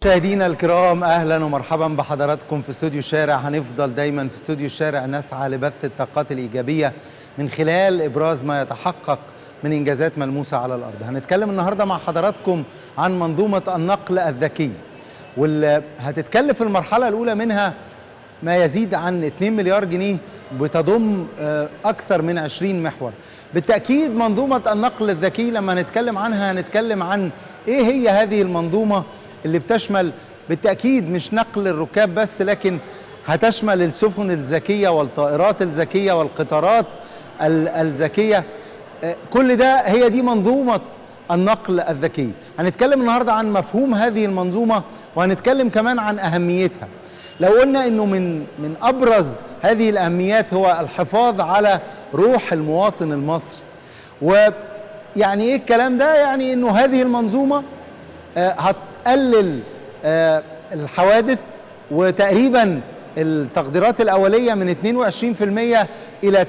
مشاهدينا الكرام اهلا ومرحبا بحضراتكم في استوديو الشارع هنفضل دايما في استوديو الشارع نسعى لبث الطاقات الايجابيه من خلال ابراز ما يتحقق من انجازات ملموسه على الارض هنتكلم النهارده مع حضراتكم عن منظومه النقل الذكي واللي هتتكلف المرحله الاولى منها ما يزيد عن 2 مليار جنيه بتضم اكثر من 20 محور بالتاكيد منظومه النقل الذكي لما نتكلم عنها هنتكلم عن ايه هي هذه المنظومه اللي بتشمل بالتاكيد مش نقل الركاب بس لكن هتشمل السفن الذكيه والطائرات الذكيه والقطارات الذكيه كل ده هي دي منظومه النقل الذكي هنتكلم النهارده عن مفهوم هذه المنظومه وهنتكلم كمان عن اهميتها لو قلنا انه من من ابرز هذه الاهميات هو الحفاظ على روح المواطن المصري ويعني ايه الكلام ده يعني انه هذه المنظومه هتقلل الحوادث وتقريبا التقديرات الاوليه من 22% الى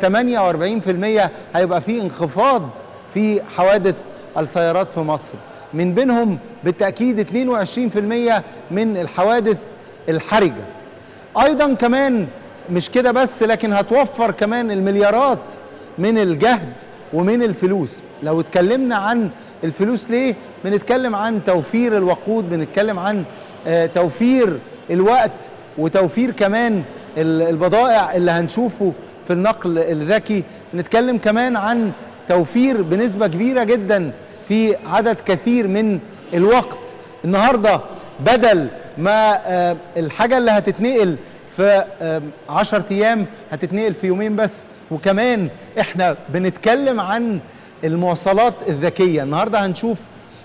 48% هيبقى في انخفاض في حوادث السيارات في مصر من بينهم بالتاكيد 22% من الحوادث الحرجه ايضا كمان مش كده بس لكن هتوفر كمان المليارات من الجهد ومن الفلوس لو اتكلمنا عن الفلوس ليه بنتكلم عن توفير الوقود بنتكلم عن آه توفير الوقت وتوفير كمان البضائع اللي هنشوفه في النقل الذكي بنتكلم كمان عن توفير بنسبة كبيرة جدا في عدد كثير من الوقت النهاردة بدل ما آه الحاجة اللي هتتنقل في آه عشر أيام هتتنقل في يومين بس وكمان احنا بنتكلم عن المواصلات الذكيه النهارده هنشوف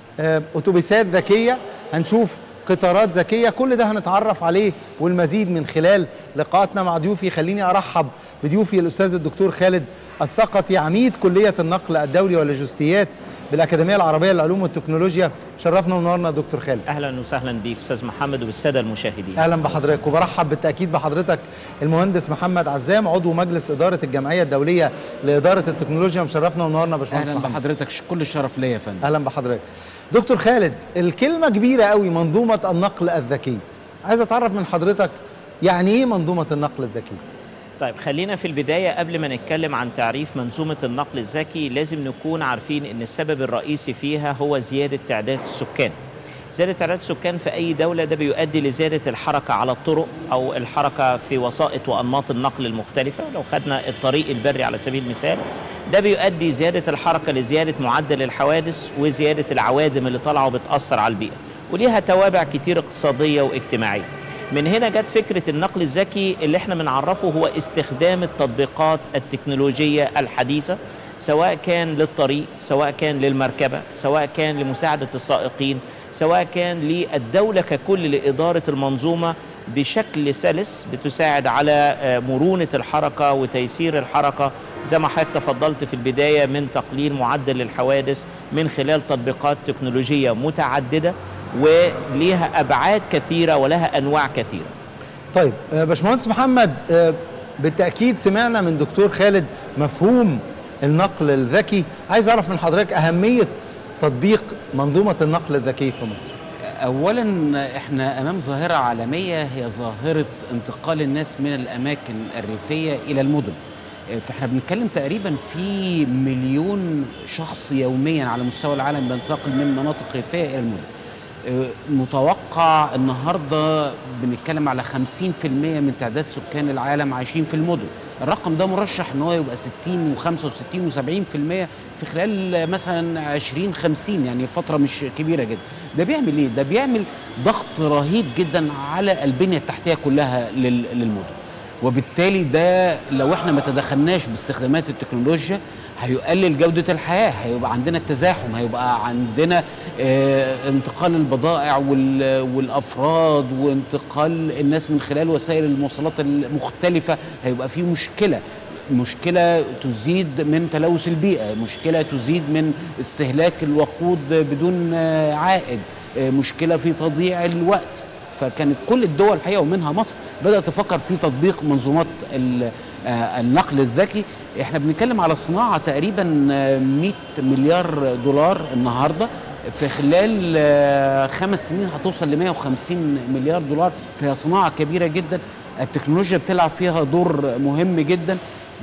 اتوبيسات ذكيه هنشوف قطارات ذكيه كل ده هنتعرف عليه والمزيد من خلال لقاءاتنا مع ضيوفي خليني ارحب بضيوفي الاستاذ الدكتور خالد السقطي عميد كليه النقل الدولي واللوجستيات بالاكاديميه العربيه للعلوم والتكنولوجيا شرفنا ونورنا دكتور خالد اهلا وسهلا بيك استاذ محمد وبالساده المشاهدين اهلا بحضرتك وبرحب بالتاكيد بحضرتك المهندس محمد عزام عضو مجلس اداره الجمعيه الدوليه لاداره التكنولوجيا مشرفنا ونورنا باشمهندس اهلا بحضرتك كل الشرف ليا يا فندم اهلا بحضرتك دكتور خالد الكلمه كبيره قوي منظومه النقل الذكي عايز اتعرف من حضرتك يعني ايه منظومه النقل الذكي طيب خلينا في البداية قبل ما نتكلم عن تعريف منظومة النقل الذكي لازم نكون عارفين أن السبب الرئيسي فيها هو زيادة تعداد السكان زيادة تعداد السكان في أي دولة ده بيؤدي لزيادة الحركة على الطرق أو الحركة في وسائط وأنماط النقل المختلفة لو خدنا الطريق البري على سبيل المثال ده بيؤدي زيادة الحركة لزيادة معدل الحوادث وزيادة العوادم اللي طالعة وبتأثر على البيئة وليها توابع كتير اقتصادية واجتماعية من هنا جت فكرة النقل الذكي اللي احنا بنعرفه هو استخدام التطبيقات التكنولوجية الحديثة سواء كان للطريق سواء كان للمركبة سواء كان لمساعدة السائقين سواء كان للدولة ككل لإدارة المنظومة بشكل سلس بتساعد على مرونة الحركة وتيسير الحركة زي ما حضرتك تفضلت في البداية من تقليل معدل الحوادث من خلال تطبيقات تكنولوجية متعددة وليها ابعاد كثيره ولها انواع كثيره. طيب باشمهندس محمد بالتاكيد سمعنا من دكتور خالد مفهوم النقل الذكي، عايز اعرف من حضرتك اهميه تطبيق منظومه النقل الذكي في مصر. اولا احنا امام ظاهره عالميه هي ظاهره انتقال الناس من الاماكن الريفيه الى المدن. فاحنا بنتكلم تقريبا في مليون شخص يوميا على مستوى العالم بينتقل من مناطق ريفيه الى المدن. متوقع النهارده بنتكلم على 50% من تعداد سكان العالم عايشين في المدن الرقم ده مرشح ان هو يبقى 60 و65 و70% في خلال مثلا 20 50 يعني فتره مش كبيره جدا ده بيعمل ايه ده بيعمل ضغط رهيب جدا على البنيه التحتيه كلها للمدن وبالتالي ده لو احنا ما تدخلناش باستخدامات التكنولوجيا هيقلل جودة الحياة هيبقى عندنا التزاحم هيبقى عندنا اه انتقال البضائع والأفراد وانتقال الناس من خلال وسائل المواصلات المختلفة هيبقى في مشكلة مشكلة تزيد من تلوث البيئة مشكلة تزيد من استهلاك الوقود بدون عائد مشكلة في تضييع الوقت فكانت كل الدول الحقيقه ومنها مصر بدات تفكر في تطبيق منظومات النقل الذكي احنا بنتكلم على صناعه تقريبا 100 مليار دولار النهارده في خلال آه، خمس سنين هتوصل ل 150 مليار دولار فهي صناعه كبيره جدا التكنولوجيا بتلعب فيها دور مهم جدا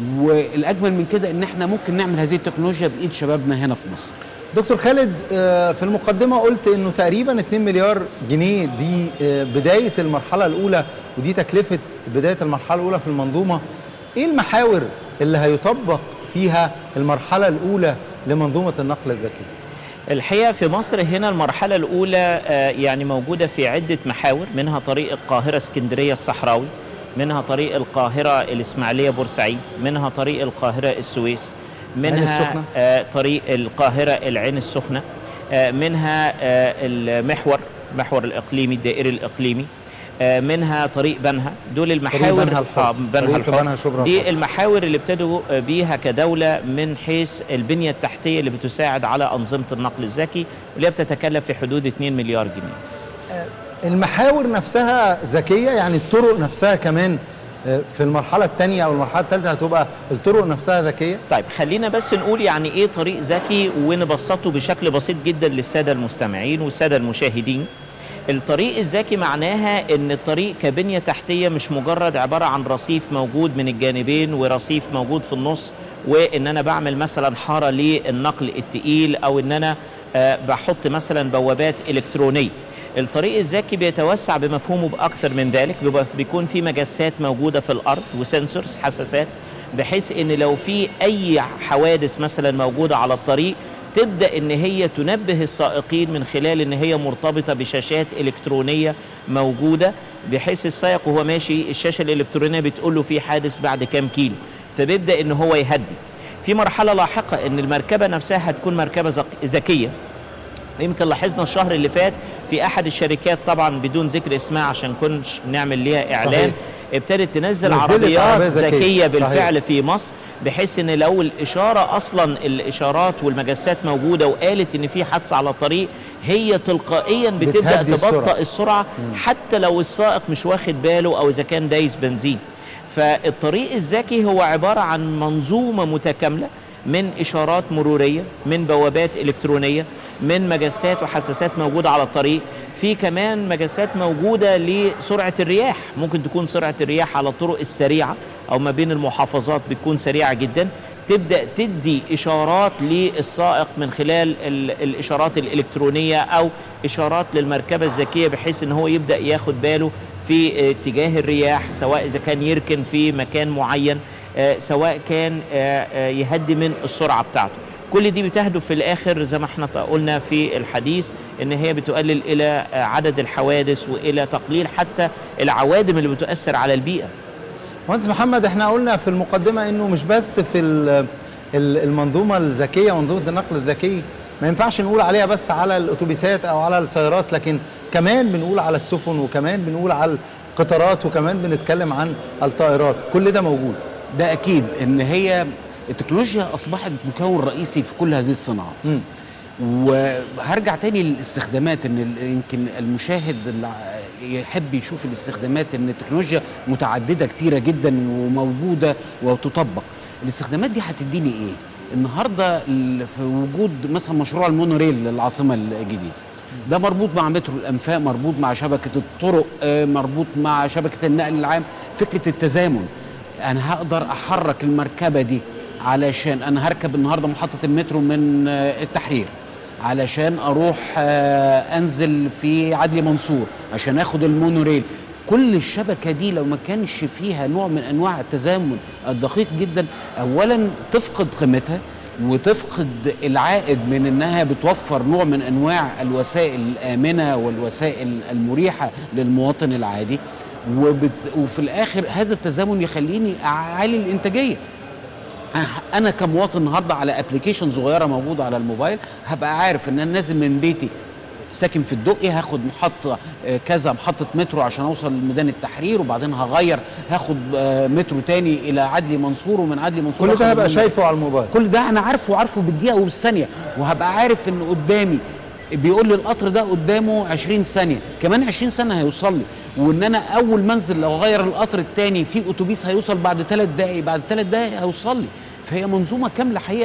والاجمل من كده ان احنا ممكن نعمل هذه التكنولوجيا بايد شبابنا هنا في مصر دكتور خالد آه، في المقدمة قلت انه تقريبا 2 مليار جنيه دي آه، بداية المرحلة الأولى ودي تكلفة بداية المرحلة الأولى في المنظومة ايه المحاور اللي هيطبق فيها المرحلة الأولى لمنظومة النقل الذكي؟ الحقيقه في مصر هنا المرحله الاولى آه، يعني موجوده في عده محاور منها طريق القاهره اسكندريه الصحراوي منها طريق القاهره الاسماعيليه بورسعيد منها طريق القاهره السويس منها السخنة. آه، طريق القاهره العين السخنه آه، منها آه، المحور محور الاقليمي الدائري الاقليمي آه، منها طريق بنها دول المحاور بنها الحر. آه، بنها طريق الحر بنها شبرا الحر. دي المحاور اللي ابتدوا بيها كدولة من حيث البنية التحتية اللي بتساعد على أنظمة النقل الذكي واللي هي بتتكلف في حدود 2 مليار جنيه المحاور نفسها ذكية يعني الطرق نفسها كمان آه، في المرحلة الثانية أو المرحلة الثالثة هتبقى الطرق نفسها ذكية طيب خلينا بس نقول يعني ايه طريق ذكي ونبسطه بشكل بسيط جدا للساده المستمعين والساده المشاهدين الطريق الذكي معناها ان الطريق كبنيه تحتيه مش مجرد عباره عن رصيف موجود من الجانبين ورصيف موجود في النص وان انا بعمل مثلا حاره للنقل التقيل او ان انا آه، بحط مثلا بوابات الكترونيه الطريق الذكي بيتوسع بمفهومه باكثر من ذلك بيبقى بيكون في مجسات موجوده في الارض وسنسورز حساسات بحيث ان لو في اي حوادث مثلا موجوده على الطريق تبدا ان هي تنبه السائقين من خلال ان هي مرتبطه بشاشات الكترونيه موجوده بحيث السائق وهو ماشي الشاشه الالكترونيه بتقول له في حادث بعد كام كيلو فبيبدا ان هو يهدي في مرحله لاحقه ان المركبه نفسها هتكون مركبه ذك- ذكيه يمكن لاحظنا الشهر اللي فات في احد الشركات طبعا بدون ذكر اسمها عشان كنش نعمل ليها اعلان صحيح. ابتدت تنزل نزلت عربيات عربية ذكية. ذكيه بالفعل صحيح. في مصر بحيث ان لو الاشاره اصلا الاشارات والمجسات موجوده وقالت ان في حادثه على الطريق هي تلقائيا بتبدا بتهدي السرعة. تبطئ السرعه حتى لو السائق مش واخد باله او اذا كان دايس بنزين فالطريق الذكي هو عباره عن منظومه متكامله من اشارات مروريه من بوابات الكترونيه من مجسات وحساسات موجوده على الطريق في كمان مجسات موجوده لسرعه الرياح ممكن تكون سرعه الرياح على الطرق السريعه او ما بين المحافظات بتكون سريعه جدا تبدا تدي اشارات للسائق من خلال ال- الاشارات الالكترونيه او اشارات للمركبه الذكيه بحيث ان هو يبدا ياخد باله في اتجاه الرياح سواء اذا كان يركن في مكان معين آه، سواء كان آه، آه، يهدي من السرعه بتاعته كل دي بتهدف في الاخر زي ما احنا قلنا في الحديث ان هي بتقلل الى آه، عدد الحوادث والى تقليل حتى العوادم اللي بتؤثر على البيئه مهندس محمد احنا قلنا في المقدمة انه مش بس في ال- ال- المنظومة الذكية منظومة النقل الذكي ما ينفعش نقول عليها بس على الاتوبيسات او على السيارات لكن كمان بنقول على السفن وكمان بنقول على القطارات وكمان بنتكلم عن الطائرات كل ده موجود ده اكيد ان هي التكنولوجيا اصبحت مكون رئيسي في كل هذه الصناعات مم. وهرجع تاني للاستخدامات ان ال- يمكن المشاهد اللي يحب يشوف الاستخدامات ان التكنولوجيا متعدده كتيره جدا وموجوده وتطبق الاستخدامات دي هتديني ايه النهارده ال- في وجود مثلا مشروع المونوريل للعاصمه الجديده ده مربوط مع مترو الانفاق مربوط مع شبكه الطرق آه، مربوط مع شبكه النقل العام فكره التزامن انا هقدر احرك المركبه دي علشان انا هركب النهارده محطه المترو من آه، التحرير علشان اروح آه، انزل في عدلي منصور عشان اخد المونوريل كل الشبكه دي لو ما كانش فيها نوع من انواع التزامن الدقيق جدا اولا تفقد قيمتها وتفقد العائد من انها بتوفر نوع من انواع الوسائل الامنه والوسائل المريحه للمواطن العادي وبت وفي الاخر هذا التزامن يخليني اعلي الانتاجيه أنا- انا كمواطن النهارده على ابلكيشن صغيره موجوده على الموبايل هبقى عارف ان انا نازل من بيتي ساكن في الدقي هاخد محطه آه، كذا محطه مترو عشان اوصل لميدان التحرير وبعدين هغير هاخد آه، مترو تاني الى عدلي منصور ومن عدلي منصور كل آخد ده هبقى من- شايفه على الموبايل كل ده انا عارفه وعارفه بالدقيقه وبالثانيه وهبقى عارف ان قدامي بيقول لي القطر ده قدامه 20 ثانيه كمان 20 ثانيه هيوصل لي وان انا اول منزل لو اغير القطر الثاني في اتوبيس هيوصل بعد ثلاث دقائق بعد ثلاث دقائق هيوصل لي فهي منظومه كامله حقيقه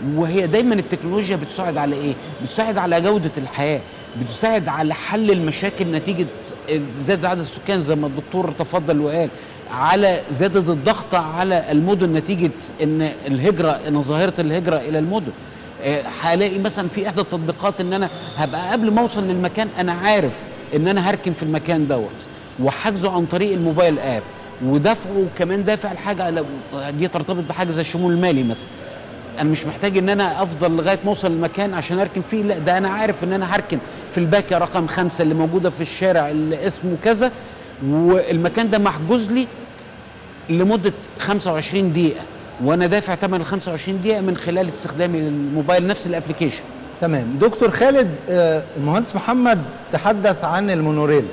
وهي دايما التكنولوجيا بتساعد على ايه بتساعد على جوده الحياه بتساعد على حل المشاكل نتيجه زياده عدد السكان زي ما الدكتور تفضل وقال على زياده الضغط على المدن نتيجه ان الهجره ان ظاهره الهجره الى المدن آه، هلاقي مثلا في احدى التطبيقات ان انا هبقى قبل ما اوصل للمكان انا عارف ان انا هركن في المكان دوت وحجزه عن طريق الموبايل اب ودفعه كمان دافع الحاجه لو- دي ترتبط بحاجه زي الشمول المالي مثلا انا مش محتاج ان انا افضل لغايه ما اوصل المكان عشان اركن فيه لا ده انا عارف ان انا هركن في الباكيه رقم خمسة اللي موجوده في الشارع اللي اسمه كذا والمكان ده محجوز لي لمده 25 دقيقه وانا دافع ثمن ال 25 دقيقه من خلال استخدامي للموبايل نفس الابلكيشن تمام دكتور خالد آه، المهندس محمد تحدث عن المونوريل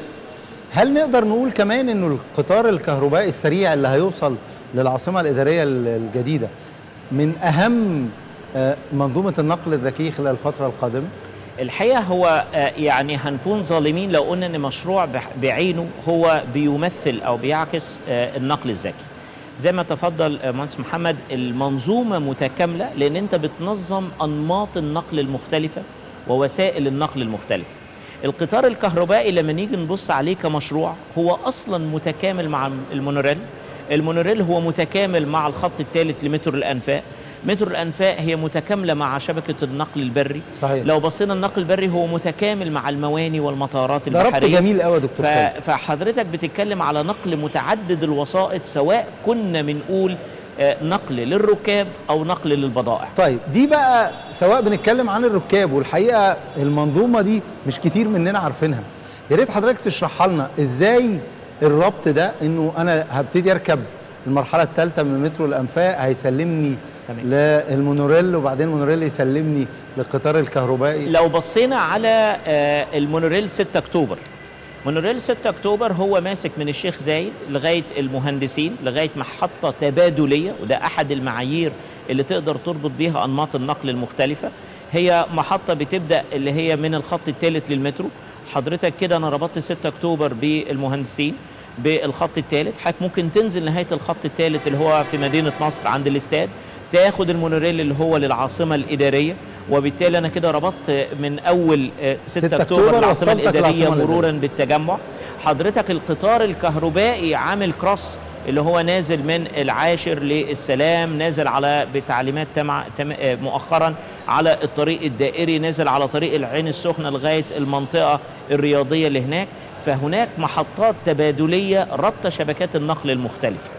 هل نقدر نقول كمان انه القطار الكهربائي السريع اللي هيوصل للعاصمه الاداريه ال- الجديده من اهم آه، منظومه النقل الذكي خلال الفتره القادمه الحقيقه هو آه، يعني هنكون ظالمين لو قلنا ان مشروع بح- بعينه هو بيمثل او بيعكس آه، النقل الذكي زي ما تفضل آه، مهندس محمد المنظومه متكامله لان انت بتنظم انماط النقل المختلفه ووسائل النقل المختلفه القطار الكهربائي لما نيجي نبص عليه كمشروع هو اصلا متكامل مع المونوريل المونوريل هو متكامل مع الخط الثالث لمترو الانفاق مترو الانفاق هي متكامله مع شبكه النقل البري صحيح. لو بصينا النقل البري هو متكامل مع المواني والمطارات ده ربط البحريه جميل قوي يا دكتور ف... خالد فحضرتك بتتكلم على نقل متعدد الوسائط سواء كنا بنقول آه، نقل للركاب او نقل للبضائع طيب دي بقى سواء بنتكلم عن الركاب والحقيقه المنظومه دي مش كتير مننا عارفينها يا ريت حضرتك تشرحها لنا ازاي الربط ده انه انا هبتدي اركب المرحله الثالثه من مترو الانفاق هيسلمني تمام. للمونوريل وبعدين المونوريل يسلمني للقطار الكهربائي لو بصينا على آه، المونوريل 6 اكتوبر مونوريل 6 اكتوبر هو ماسك من الشيخ زايد لغايه المهندسين لغايه محطه تبادليه وده احد المعايير اللي تقدر تربط بيها انماط النقل المختلفه هي محطه بتبدا اللي هي من الخط الثالث للمترو حضرتك كده انا ربطت 6 اكتوبر بالمهندسين بالخط الثالث حضرتك ممكن تنزل نهايه الخط الثالث اللي هو في مدينه نصر عند الاستاد تاخد المونوريل اللي هو للعاصمه الاداريه وبالتالي انا كده ربطت من اول آه، 6 6 اكتوبر أكتوبر العاصمه وصلتك الاداريه العاصمة مرورا بالتجمع حضرتك القطار الكهربائي عامل كروس اللي هو نازل من العاشر للسلام نازل على بتعليمات تمع تم آه، مؤخرا على الطريق الدائري نازل على طريق العين السخنه لغايه المنطقه الرياضيه اللي هناك فهناك محطات تبادليه ربط شبكات النقل المختلفه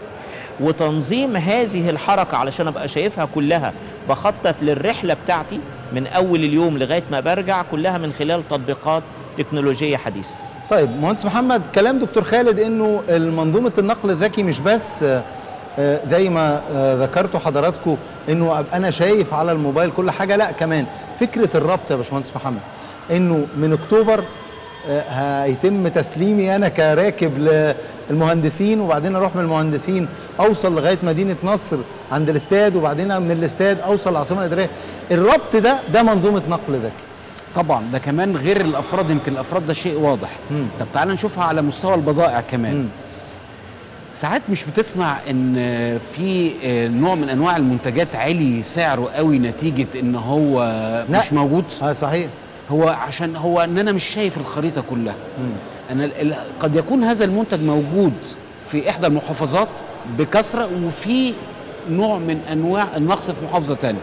وتنظيم هذه الحركة علشان أبقى شايفها كلها بخطط للرحلة بتاعتي من أول اليوم لغاية ما برجع كلها من خلال تطبيقات تكنولوجية حديثة طيب مهندس محمد كلام دكتور خالد انه منظومه النقل الذكي مش بس آه، آه، زي ما آه، ذكرتوا حضراتكم انه ابقى انا شايف على الموبايل كل حاجه لا كمان فكره الربط يا باشمهندس محمد انه من اكتوبر آه، هيتم تسليمي انا كراكب للمهندسين وبعدين اروح من المهندسين اوصل لغايه مدينه نصر عند الاستاد وبعدين من الاستاد اوصل العاصمه الاداريه الربط ده ده منظومه نقل ذكي طبعا ده كمان غير الافراد يمكن الافراد ده شيء واضح مم. طب تعال نشوفها على مستوى البضائع كمان مم. ساعات مش بتسمع ان في نوع من انواع المنتجات عالي سعره قوي نتيجه ان هو لا. مش موجود اه صحيح هو عشان هو ان انا مش شايف الخريطه كلها انا ال- ال- قد يكون هذا المنتج موجود في احدى المحافظات بكثره وفي نوع من انواع النقص في محافظه تانية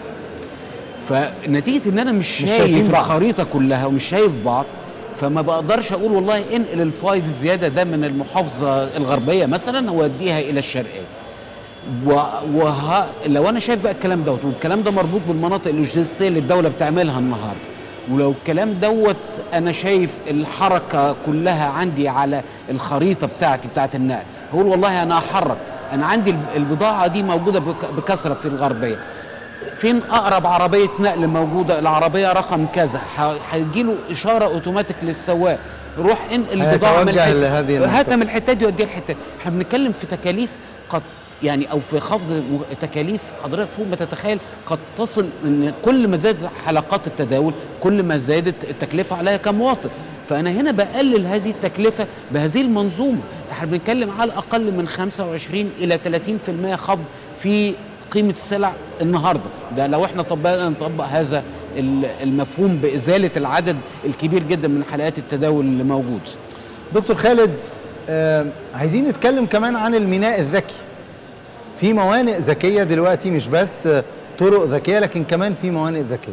فنتيجه ان انا مش شايفين شايف بعض. الخريطه كلها ومش شايف بعض فما بقدرش اقول والله انقل الفايد الزياده ده من المحافظه الغربيه مثلا واديها الى الشرقيه و... وه... لو انا شايف بقى الكلام دوت والكلام ده مربوط بالمناطق اللوجستيه اللي الدوله بتعملها النهارده ولو الكلام دوت انا شايف الحركه كلها عندي على الخريطه بتاعتي بتاعت النقل هقول والله انا هحرك انا عندي الب- البضاعه دي موجوده بك... بكثره في الغربيه فين اقرب عربيه نقل موجوده العربيه رقم كذا هيجي له اشاره اوتوماتيك للسواق روح انقل البضاعه من هيتوجه الحته لهذه المنطقة. هاتها من الحته دي وديها الحته دي. احنا بنتكلم في تكاليف قد يعني او في خفض م- تكاليف حضرتك فوق ما تتخيل قد تصل ان كل ما زادت حلقات التداول كل ما زادت التكلفه عليا كمواطن فانا هنا بقلل هذه التكلفه بهذه المنظومه احنا بنتكلم على الاقل من 25 الى 30% خفض في قيمه السلع النهارده ده لو احنا طبقنا نطبق هذا ال- المفهوم بازاله العدد الكبير جدا من حلقات التداول اللي موجود دكتور خالد آه عايزين نتكلم كمان عن الميناء الذكي في موانئ ذكيه دلوقتي مش بس آه، طرق ذكيه لكن كمان في موانئ ذكيه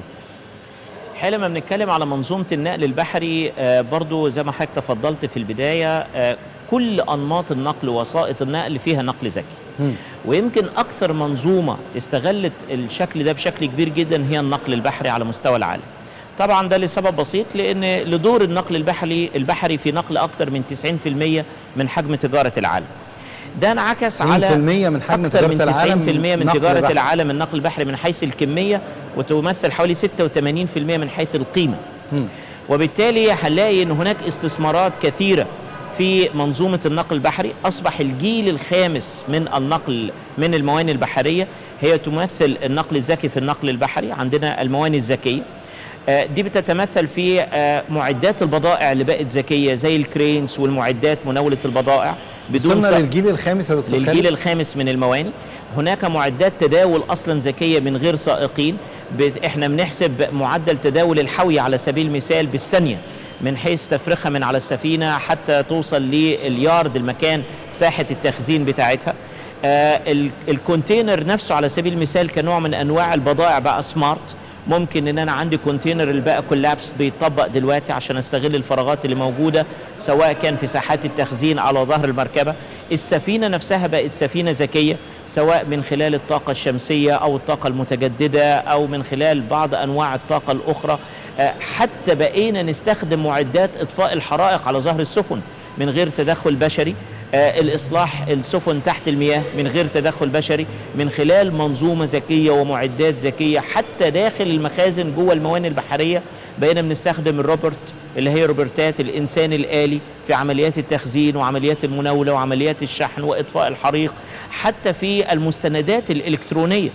حين لما بنتكلم على منظومة النقل البحري آه، برضو زي ما حضرتك تفضلت في البداية آه، كل أنماط النقل ووسائط النقل فيها نقل ذكي ويمكن أكثر منظومة استغلت الشكل ده بشكل كبير جدا هي النقل البحري على مستوى العالم طبعا ده لسبب بسيط لأن لدور النقل البحري البحري في نقل أكثر من 90% من حجم تجارة العالم ده انعكس 90% على من حجم أكثر تجارة من 90% العالم من نقل تجارة بحري. العالم النقل البحري من حيث الكمية وتمثل حوالي 86% من حيث القيمة وبالتالي هنلاقي ان هناك استثمارات كثيره في منظومه النقل البحري اصبح الجيل الخامس من النقل من الموانئ البحريه هي تمثل النقل الذكي في النقل البحري عندنا الموانئ الذكيه آه، دي بتتمثل في آه، معدات البضائع اللي بقت ذكيه زي الكرينز والمعدات مناوله البضائع بدون وصلنا سقف. للجيل الخامس يا دكتور للجيل خالد الخامس من الموانئ هناك معدات تداول اصلا ذكيه من غير سائقين بت- احنا بنحسب معدل تداول الحوي على سبيل المثال بالثانيه من حيث تفرخها من على السفينه حتى توصل لليارد المكان ساحه التخزين بتاعتها آه ال- الكونتينر نفسه على سبيل المثال كنوع من انواع البضائع بقى سمارت ممكن ان انا عندي كونتينر اللي بقى كولابس بيتطبق دلوقتي عشان استغل الفراغات اللي موجوده سواء كان في ساحات التخزين على ظهر المركبه السفينه نفسها بقت سفينه ذكيه سواء من خلال الطاقه الشمسيه او الطاقه المتجدده او من خلال بعض انواع الطاقه الاخرى آه، حتى بقينا نستخدم معدات اطفاء الحرائق على ظهر السفن من غير تدخل بشري آه، الإصلاح السفن تحت المياه من غير تدخل بشري من خلال منظومة ذكية ومعدات ذكية حتى داخل المخازن جوه الموانئ البحرية بقينا بنستخدم الروبرت اللي هي روبرتات الإنسان الآلي في عمليات التخزين وعمليات المناولة وعمليات الشحن وإطفاء الحريق حتى في المستندات الإلكترونية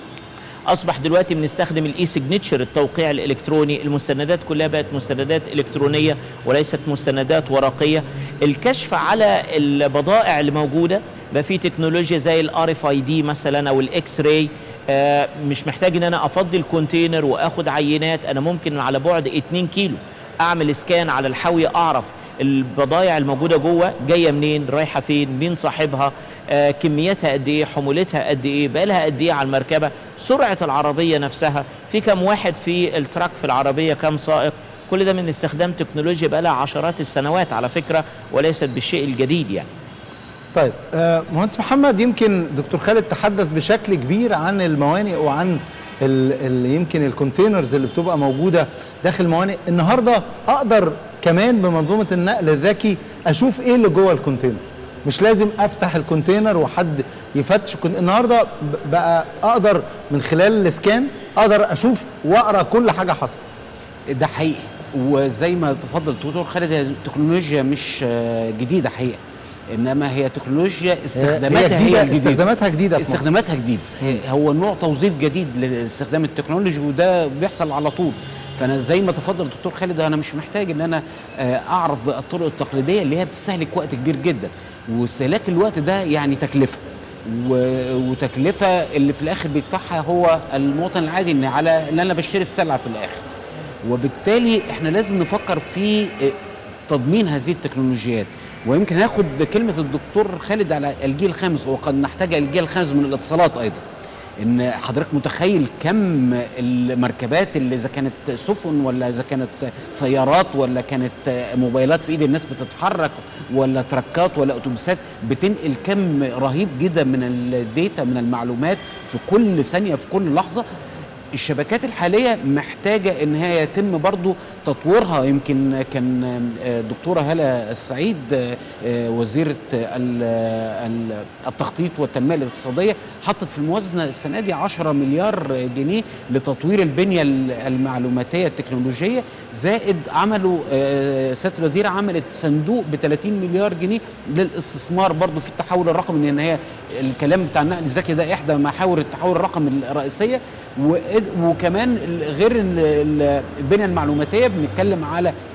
اصبح دلوقتي بنستخدم الاي سيجنتشر التوقيع الالكتروني المستندات كلها بقت مستندات الكترونيه وليست مستندات ورقيه الكشف على البضائع اللي موجوده بقى في تكنولوجيا زي الار اف اي دي مثلا او الاكس راي آه مش محتاج ان انا افضي الكونتينر واخد عينات انا ممكن على بعد 2 كيلو اعمل سكان على الحاويه اعرف البضائع الموجوده جوه جايه منين رايحه فين مين صاحبها آه كميتها قد ايه حمولتها قد ايه بقالها قد ايه على المركبه سرعه العربيه نفسها في كم واحد في التراك في العربيه كم سائق كل ده من استخدام تكنولوجيا بقالها عشرات السنوات على فكره وليست بالشيء الجديد يعني طيب آه، مهندس محمد يمكن دكتور خالد تحدث بشكل كبير عن الموانئ وعن ال ال يمكن الكونتينرز اللي بتبقى موجوده داخل الموانئ النهارده اقدر كمان بمنظومه النقل الذكي اشوف ايه اللي جوه الكونتينر مش لازم افتح الكونتينر وحد يفتش الكونتينر. النهارده ب- بقى اقدر من خلال السكان اقدر اشوف واقرا كل حاجه حصلت ده حقيقي وزي ما تفضل الدكتور خالد هي تكنولوجيا مش آه، جديده حقيقه انما هي تكنولوجيا استخداماتها هي, جديدة، الجديده استخداماتها جديدة في مصر. استخداماتها جديد هو نوع توظيف جديد لاستخدام التكنولوجي وده بيحصل على طول فانا زي ما تفضل الدكتور خالد انا مش محتاج ان انا آه، اعرف بقى الطرق التقليديه اللي هي بتستهلك وقت كبير جدا واستهلاك الوقت ده يعني تكلفه و- وتكلفه اللي في الاخر بيدفعها هو المواطن العادي ان على ان انا بشتري السلعه في الاخر وبالتالي احنا لازم نفكر في تضمين هذه التكنولوجيات ويمكن هاخد كلمه الدكتور خالد على الجيل الخامس وقد نحتاج الجيل الخامس من الاتصالات ايضا ان حضرتك متخيل كم المركبات اللي اذا كانت سفن ولا اذا كانت سيارات ولا كانت موبايلات في ايد الناس بتتحرك ولا تركات ولا اتوبيسات بتنقل كم رهيب جدا من الداتا من المعلومات في كل ثانيه في كل لحظه الشبكات الحاليه محتاجه ان هي يتم برضو تطويرها يمكن كان آه، دكتوره هلا السعيد آه، آه، وزيره ال- ال- التخطيط والتنميه الاقتصاديه حطت في الموازنه السنه دي 10 مليار جنيه لتطوير البنيه ال- المعلوماتيه التكنولوجيه زائد عملوا آه، سياده الوزيره عملت صندوق ب 30 مليار جنيه للاستثمار برضو في التحول الرقمي لان هي الكلام بتاع النقل الذكي ده احدى محاور التحول الرقمي الرئيسيه وإد- وكمان ال- غير ال- ال- البنيه المعلوماتيه بنتكلم على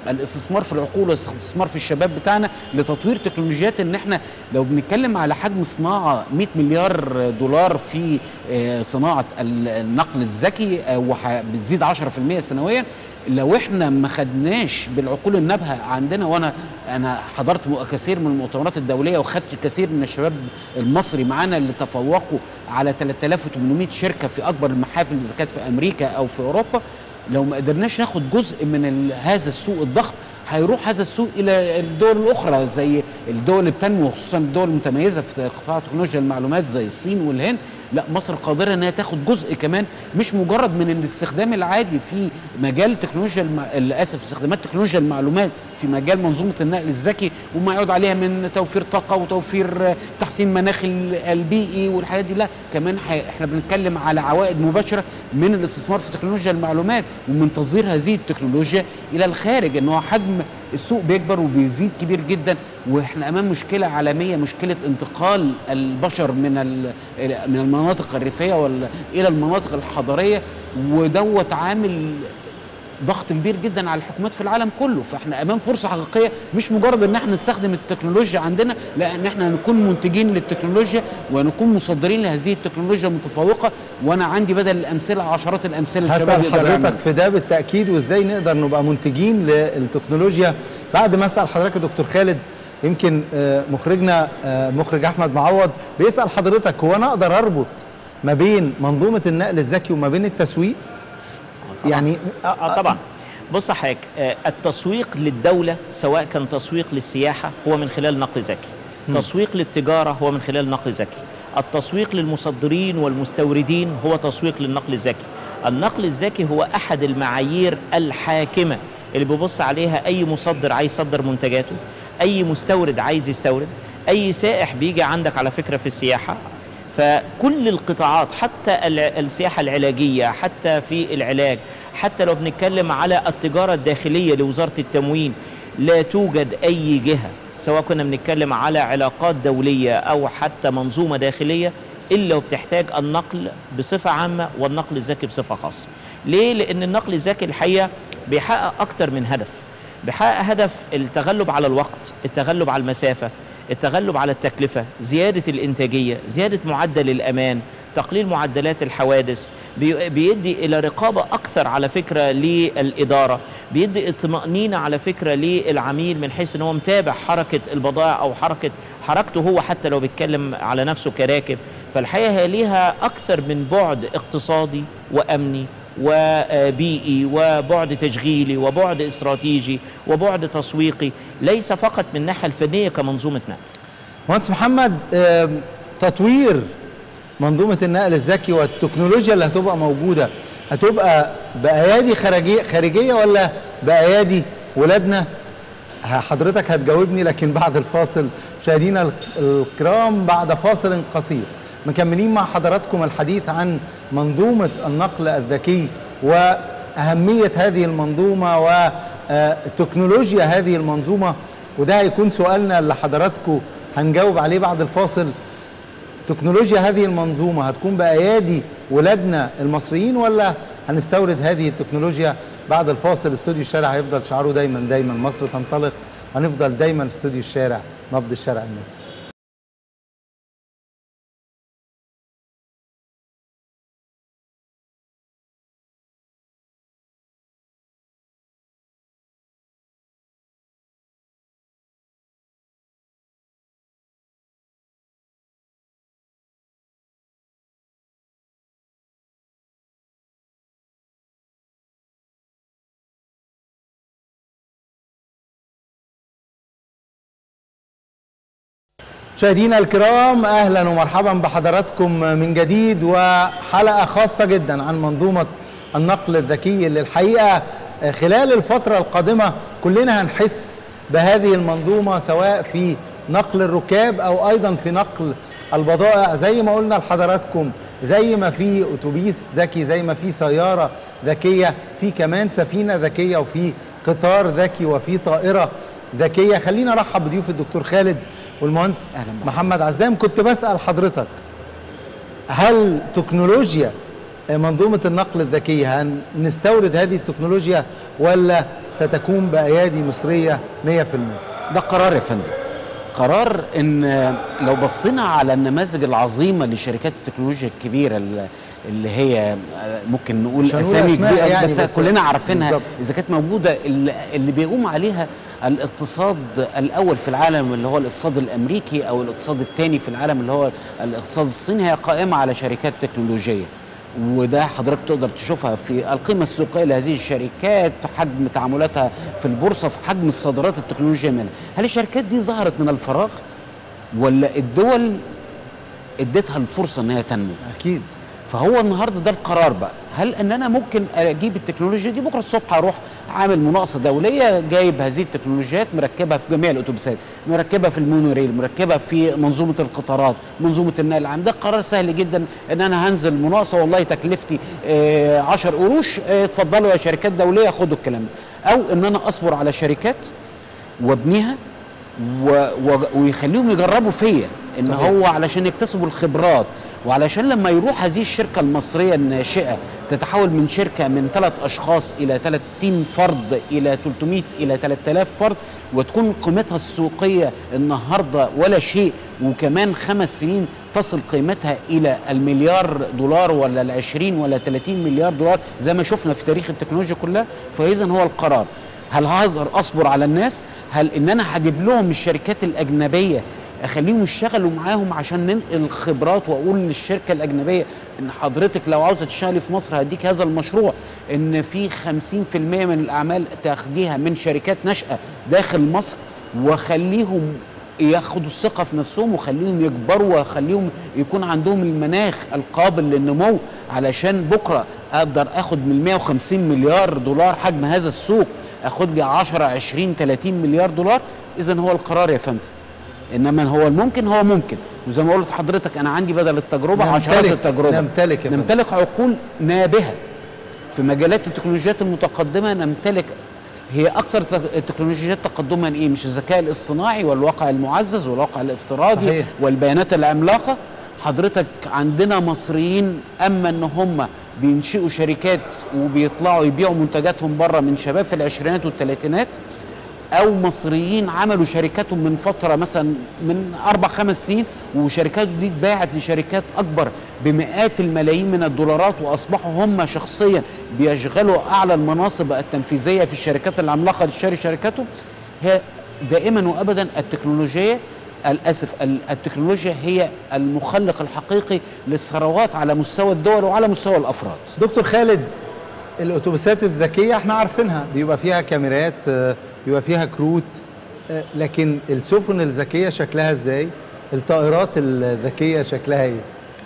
الاستثمار في العقول والاستثمار في الشباب بتاعنا لتطوير تكنولوجيات ان احنا لو بنتكلم على حجم صناعه 100 مليار دولار في آه، صناعه ال- النقل الذكي آه، وح- بتزيد 10% سنويا لو احنا ما خدناش بالعقول النابهه عندنا وانا انا حضرت م- كثير من المؤتمرات الدوليه وخدت كثير من الشباب المصري معانا اللي تفوقوا على 3800 شركه في اكبر المحافل اذا كانت في امريكا او في اوروبا لو ما قدرناش ناخد جزء من ال- هذا السوق الضخم هيروح هذا السوق الى الدول الاخرى زي الدول اللي بتنمو خصوصا الدول المتميزه في قطاع تكنولوجيا المعلومات زي الصين والهند لا مصر قادره انها تاخد جزء كمان مش مجرد من الاستخدام العادي في مجال تكنولوجيا الم... اسف استخدامات تكنولوجيا المعلومات في مجال منظومه النقل الذكي وما يعود عليها من توفير طاقه وتوفير آه، تحسين مناخ ال- البيئي والحاجات دي لا كمان ح... احنا بنتكلم على عوائد مباشره من الاستثمار في تكنولوجيا المعلومات ومن تصدير هذه التكنولوجيا الى الخارج ان هو حجم السوق بيكبر وبيزيد كبير جدا واحنا امام مشكله عالميه مشكله انتقال البشر من ال- من المناطق الريفيه وال- الى المناطق الحضريه ودوت عامل ضغط كبير جدا على الحكومات في العالم كله فاحنا امام فرصه حقيقيه مش مجرد ان احنا نستخدم التكنولوجيا عندنا لا ان احنا نكون منتجين للتكنولوجيا ونكون مصدرين لهذه التكنولوجيا المتفوقه وانا عندي بدل الامثله عشرات الامثله الشباب هسأل يقدروا حضرتك يعملوا. في ده بالتأكيد وازاي نقدر نبقى منتجين للتكنولوجيا بعد ما أسأل حضرتك يا دكتور خالد يمكن آه، مخرجنا آه، مخرج أحمد معوض بيسأل حضرتك هو أنا أقدر أربط ما بين منظومة النقل الذكي وما بين التسويق يعني اه طبعا بص يا حضرتك آه، التسويق للدوله سواء كان تسويق للسياحه هو من خلال نقل ذكي تسويق للتجاره هو من خلال نقل ذكي التسويق للمصدرين والمستوردين هو تسويق للنقل الذكي النقل الذكي هو احد المعايير الحاكمه اللي بيبص عليها اي مصدر عايز يصدر منتجاته اي مستورد عايز يستورد اي سائح بيجي عندك على فكره في السياحه فكل القطاعات حتى الع- السياحة العلاجية حتى في العلاج حتى لو بنتكلم على التجارة الداخلية لوزارة التموين لا توجد أي جهة سواء كنا بنتكلم على علاقات دولية أو حتى منظومة داخلية إلا وبتحتاج النقل بصفة عامة والنقل الذكي بصفة خاصة ليه؟ لأن النقل الذكي الحقيقة بيحقق أكتر من هدف بيحقق هدف التغلب على الوقت التغلب على المسافة التغلب على التكلفة زيادة الإنتاجية زيادة معدل الأمان تقليل معدلات الحوادث بي- بيدي إلى رقابة أكثر على فكرة للإدارة بيدي اطمأنينة على فكرة للعميل من حيث أنه هو متابع حركة البضائع أو حركة حركته هو حتى لو بيتكلم على نفسه كراكب فالحقيقة هي ليها أكثر من بعد اقتصادي وأمني وبيئي وبعد تشغيلي وبعد استراتيجي وبعد تسويقي ليس فقط من الناحية الفنية كمنظومة نقل مهندس محمد آم، تطوير منظومة النقل الذكي والتكنولوجيا اللي هتبقى موجودة هتبقى بأيادي خارجية خارجية ولا بأيادي ولادنا ه- حضرتك هتجاوبني لكن بعد الفاصل مشاهدينا الك- الكرام بعد فاصل قصير مكملين مع حضراتكم الحديث عن منظومة النقل الذكي وأهمية هذه المنظومة وتكنولوجيا هذه المنظومة وده هيكون سؤالنا اللي حضراتكم هنجاوب عليه بعد الفاصل تكنولوجيا هذه المنظومة هتكون بأيادي ولادنا المصريين ولا هنستورد هذه التكنولوجيا بعد الفاصل استوديو الشارع هيفضل شعاره دايما دايما مصر تنطلق هنفضل دايما في استوديو الشارع نبض الشارع المصري مشاهدينا الكرام اهلا ومرحبا بحضراتكم من جديد وحلقه خاصه جدا عن منظومه النقل الذكي اللي الحقيقه خلال الفتره القادمه كلنا هنحس بهذه المنظومه سواء في نقل الركاب او ايضا في نقل البضائع زي ما قلنا لحضراتكم زي ما في اتوبيس ذكي زي ما في سياره ذكيه في كمان سفينه ذكيه وفي قطار ذكي وفي طائره ذكيه خلينا ارحب بضيوف الدكتور خالد والمهندس أهلاً بحضرتك. محمد عزام كنت بسال حضرتك هل تكنولوجيا منظومه النقل الذكيه هنستورد هذه التكنولوجيا ولا ستكون بايادي مصريه 100% ده قرار يا فندم قرار ان لو بصينا على النماذج العظيمه لشركات التكنولوجيا الكبيره اللي- اللي هي ممكن نقول مش هنقول اسامي أسماء كبيره يعني بس, بس كلنا عارفينها بالظبط. اذا كانت موجوده اللي اللي بيقوم عليها الاقتصاد الاول في العالم اللي هو الاقتصاد الامريكي او الاقتصاد الثاني في العالم اللي هو الاقتصاد الصيني هي قائمه على شركات تكنولوجيه وده حضرتك تقدر تشوفها في القيمة السوقية لهذه الشركات في حجم تعاملاتها في البورصة في حجم الصادرات التكنولوجيا منها هل الشركات دي ظهرت من الفراغ ولا الدول اديتها الفرصة ان هي تنمو اكيد فهو النهارده ده القرار بقى هل ان انا ممكن اجيب التكنولوجيا دي بكره الصبح اروح عامل مناقصه دوليه جايب هذه التكنولوجيات مركبها في جميع الاتوبيسات مركبها في المونوريل مركبها في منظومه القطارات منظومه النقل العام ده قرار سهل جدا ان انا هنزل مناقصه والله تكلفتي 10 قروش آه، اتفضلوا يا شركات دوليه خدوا الكلام ده او ان انا اصبر على شركات وابنيها و... و... ويخليهم يجربوا فيا ان صحيح. هو علشان يكتسبوا الخبرات وعلشان لما يروح هذه الشركه المصريه الناشئه تتحول من شركه من ثلاث اشخاص الى 30 فرد الى 300 الى 3000 فرد وتكون قيمتها السوقيه النهارده ولا شيء وكمان خمس سنين تصل قيمتها الى المليار دولار ولا ال 20 ولا 30 مليار دولار زي ما شفنا في تاريخ التكنولوجيا كلها فاذا هو القرار هل هقدر اصبر على الناس هل ان انا هجيب لهم الشركات الاجنبيه اخليهم يشتغلوا معاهم عشان ننقل خبرات واقول للشركه الاجنبيه ان حضرتك لو عاوزه تشتغلي في مصر هديك هذا المشروع ان في 50% من الاعمال تاخديها من شركات ناشئه داخل مصر وخليهم ياخدوا الثقه في نفسهم وخليهم يكبروا وخليهم يكون عندهم المناخ القابل للنمو علشان بكره اقدر اخد من 150 مليار دولار حجم هذا السوق اخد لي 10 20 30 مليار دولار اذا هو القرار يا فندم انما هو الممكن هو ممكن وزي ما قلت لحضرتك انا عندي بدل التجربه عشرات نمتلك- التجربه نمتلك يا فندم. نمتلك عقول نابهه في مجالات التكنولوجيات المتقدمه نمتلك هي اكثر تك- التكنولوجيات تقدما ايه مش الذكاء الاصطناعي والواقع المعزز والواقع الافتراضي صحيح. والبيانات العملاقه حضرتك عندنا مصريين اما ان هم بينشئوا شركات وبيطلعوا يبيعوا منتجاتهم بره من شباب في العشرينات والثلاثينات او مصريين عملوا شركاتهم من فتره مثلا من اربع خمس سنين وشركات دي اتباعت لشركات اكبر بمئات الملايين من الدولارات واصبحوا هم شخصيا بيشغلوا اعلى المناصب التنفيذيه في الشركات العملاقه لتشتري شركاتهم هي دائما وابدا التكنولوجيا الاسف ال- التكنولوجيا هي المخلق الحقيقي للثروات على مستوى الدول وعلى مستوى الافراد دكتور خالد الاتوبيسات الذكيه احنا عارفينها بيبقى فيها كاميرات آه، بيبقى فيها كروت آه، لكن السفن الذكيه شكلها ازاي الطائرات الذكيه شكلها ايه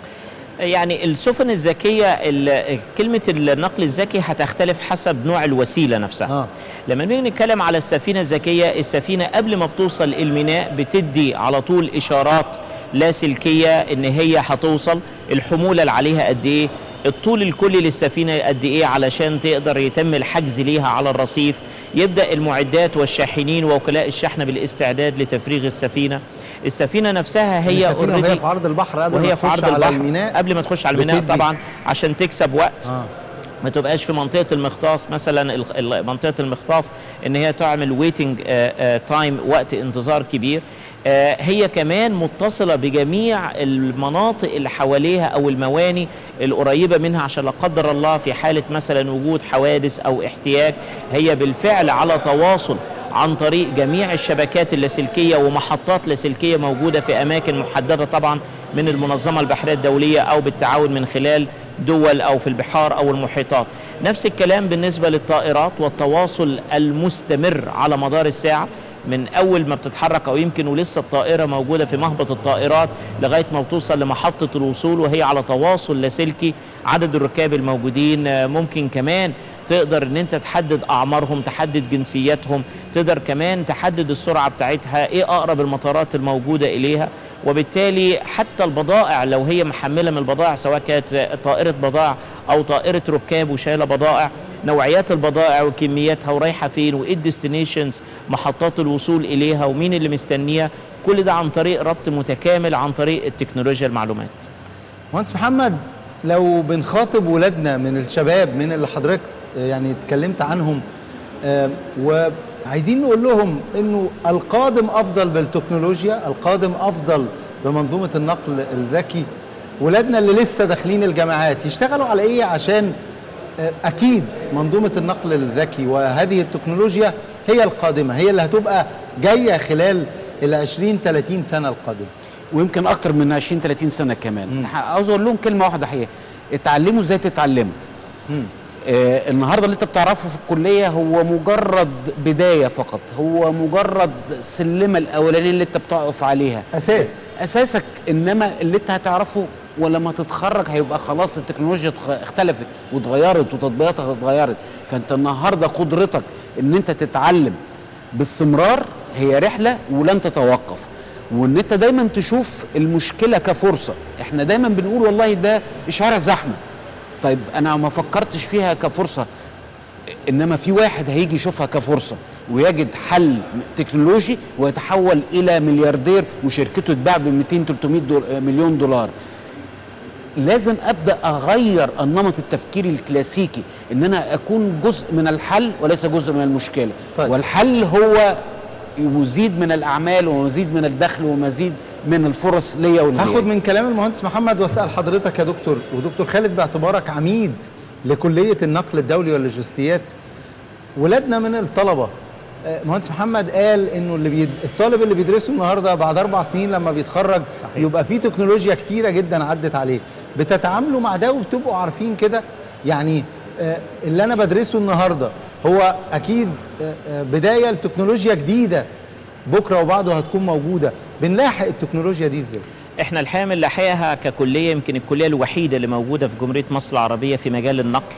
يعني السفن الذكية ال- كلمة النقل الذكي هتختلف حسب نوع الوسيلة نفسها آه. لما نيجي نتكلم على السفينة الذكية السفينة قبل ما بتوصل الميناء بتدي على طول إشارات لاسلكية إن هي هتوصل الحمولة اللي عليها قد إيه الطول الكلي للسفينة قد إيه علشان تقدر يتم الحجز ليها على الرصيف يبدأ المعدات والشاحنين ووكلاء الشحن بالاستعداد لتفريغ السفينة السفينة نفسها هي السفينة وهي already في عرض البحر قبل ما وهي في تخش عرض على البحر الميناء قبل ما تخش على الميناء بتدي. طبعا عشان تكسب وقت اه ما تبقاش في منطقه المخطاف مثلا ال- ال- منطقه المخطاف ان هي تعمل ويتنج تايم وقت انتظار كبير آه، هي كمان متصله بجميع المناطق اللي حواليها او المواني القريبه منها عشان لا قدر الله في حاله مثلا وجود حوادث او احتياج هي بالفعل على تواصل عن طريق جميع الشبكات اللاسلكيه ومحطات لاسلكيه موجوده في اماكن محدده طبعا من المنظمه البحريه الدوليه او بالتعاون من خلال دول او في البحار او المحيطات نفس الكلام بالنسبه للطائرات والتواصل المستمر على مدار الساعه من اول ما بتتحرك او يمكن ولسه الطائره موجوده في مهبط الطائرات لغايه ما بتوصل لمحطه الوصول وهي على تواصل لاسلكي عدد الركاب الموجودين آه، ممكن كمان تقدر ان انت تحدد اعمارهم تحدد جنسياتهم تقدر كمان تحدد السرعه بتاعتها ايه اقرب المطارات الموجوده اليها وبالتالي حتى البضائع لو هي محمله من البضائع سواء كانت طائره بضائع او طائره ركاب وشايله بضائع نوعيات البضائع وكمياتها ورايحه فين وايه الديستنيشنز محطات الوصول اليها ومين اللي مستنيها كل ده عن طريق ربط متكامل عن طريق التكنولوجيا المعلومات مهندس محمد لو بنخاطب ولادنا من الشباب من اللي حضرتك يعني اتكلمت عنهم آم، وعايزين نقول لهم انه القادم افضل بالتكنولوجيا القادم افضل بمنظومه النقل الذكي ولادنا اللي لسه داخلين الجامعات يشتغلوا على ايه عشان آه، اكيد منظومه النقل الذكي وهذه التكنولوجيا هي القادمه هي اللي هتبقى جايه خلال ال 20 30 سنه القادمه ويمكن اكتر من 20 30 سنه كمان عاوز اقول لهم كلمه واحده حقيقه اتعلموا ازاي تتعلموا آه النهارده اللي انت بتعرفه في الكليه هو مجرد بدايه فقط هو مجرد سلمه الاولانيه اللي انت بتقف عليها اساس اساسك انما اللي انت هتعرفه ولما تتخرج هيبقى خلاص التكنولوجيا اتخ- اختلفت واتغيرت وتطبيقاتها اتغيرت فانت النهارده قدرتك ان انت تتعلم باستمرار هي رحله ولن تتوقف وان انت دايما تشوف المشكله كفرصه احنا دايما بنقول والله ده الشوارع زحمه طيب انا ما فكرتش فيها كفرصه انما في واحد هيجي يشوفها كفرصه ويجد حل تكنولوجي ويتحول الى ملياردير وشركته تباع ب 200 300 دول مليون دولار لازم ابدا اغير النمط التفكيري الكلاسيكي ان انا اكون جزء من الحل وليس جزء من المشكله طيب. والحل هو يزيد من الاعمال ومزيد من الدخل ومزيد من الفرص ليا ولغيري هاخد من كلام المهندس محمد واسال حضرتك يا دكتور ودكتور خالد باعتبارك عميد لكليه النقل الدولي واللوجستيات ولادنا من الطلبه آه، مهندس محمد قال انه اللي بيد... الطالب اللي بيدرسه النهارده بعد اربع سنين لما بيتخرج صحيح. يبقى في تكنولوجيا كتيره جدا عدت عليه بتتعاملوا مع ده وبتبقوا عارفين كده يعني آه، اللي انا بدرسه النهارده هو اكيد آه، آه، بدايه لتكنولوجيا جديده بكره وبعده هتكون موجوده بنلاحق التكنولوجيا دي ازاي احنا الحقيقه بنلاحقها ككليه يمكن الكليه الوحيده اللي موجوده في جمهوريه مصر العربيه في مجال النقل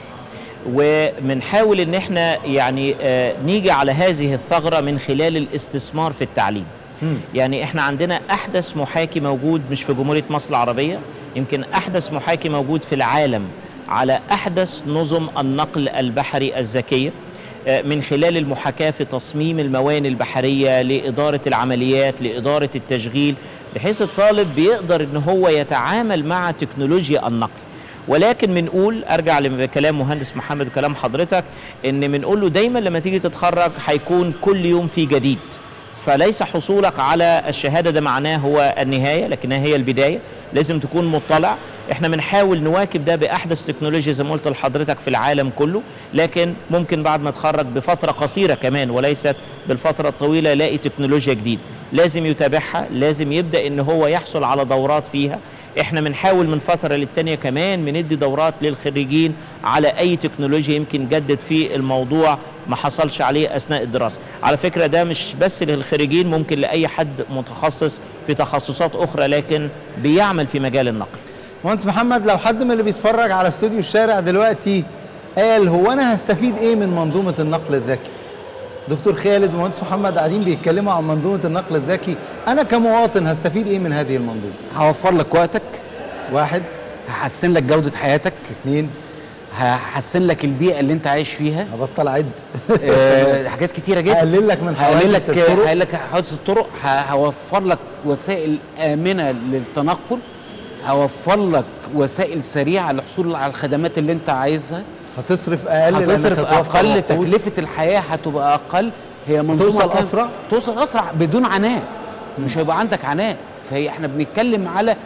وبنحاول ان احنا يعني آه، نيجي على هذه الثغره من خلال الاستثمار في التعليم يعني احنا عندنا احدث محاكي موجود مش في جمهوريه مصر العربيه يمكن احدث محاكي موجود في العالم على احدث نظم النقل البحري الذكيه آه، من خلال المحاكاة في تصميم الموانئ البحرية لإدارة العمليات لإدارة التشغيل بحيث الطالب بيقدر إن هو يتعامل مع تكنولوجيا النقل ولكن بنقول ارجع لكلام مهندس محمد وكلام حضرتك ان بنقول له دايما لما تيجي تتخرج هيكون كل يوم في جديد فليس حصولك على الشهاده ده معناه هو النهايه لكنها هي البدايه لازم تكون مطلع احنا بنحاول نواكب ده باحدث تكنولوجيا زي ما قلت لحضرتك في العالم كله لكن ممكن بعد ما اتخرج بفتره قصيره كمان وليست بالفتره الطويله يلاقي تكنولوجيا جديده لازم يتابعها لازم يبدا ان هو يحصل على دورات فيها احنا بنحاول من فتره للتانيه كمان بندي دورات للخريجين على اي تكنولوجيا يمكن جدد في الموضوع ما حصلش عليه اثناء الدراسه على فكره ده مش بس للخريجين ممكن لاي حد متخصص في تخصصات اخرى لكن بيعمل في مجال النقل مهندس محمد لو حد من اللي بيتفرج على استوديو الشارع دلوقتي قال هو انا هستفيد ايه من منظومه النقل الذكي دكتور خالد ومهندس محمد قاعدين بيتكلموا عن منظومه النقل الذكي انا كمواطن هستفيد ايه من هذه المنظومه هوفر لك وقتك واحد هحسن لك جوده حياتك اثنين هحسن لك البيئه اللي انت عايش فيها هبطل اعد آه، حاجات كتيره جدا هقلل لك من هقلل حوادث لك الطرق. هقلل لك حوادث الطرق ه- هوفر لك وسائل امنه للتنقل هوفر لك وسائل سريعه للحصول على الخدمات اللي انت عايزها هتصرف اقل لأنك هتصرف هتوفر اقل وقود. تكلفه الحياه هتبقى اقل هي منظومه توصل كام- أسرع؟ توصل اسرع بدون عناء مش هيبقى عندك عناء فهي احنا بنتكلم على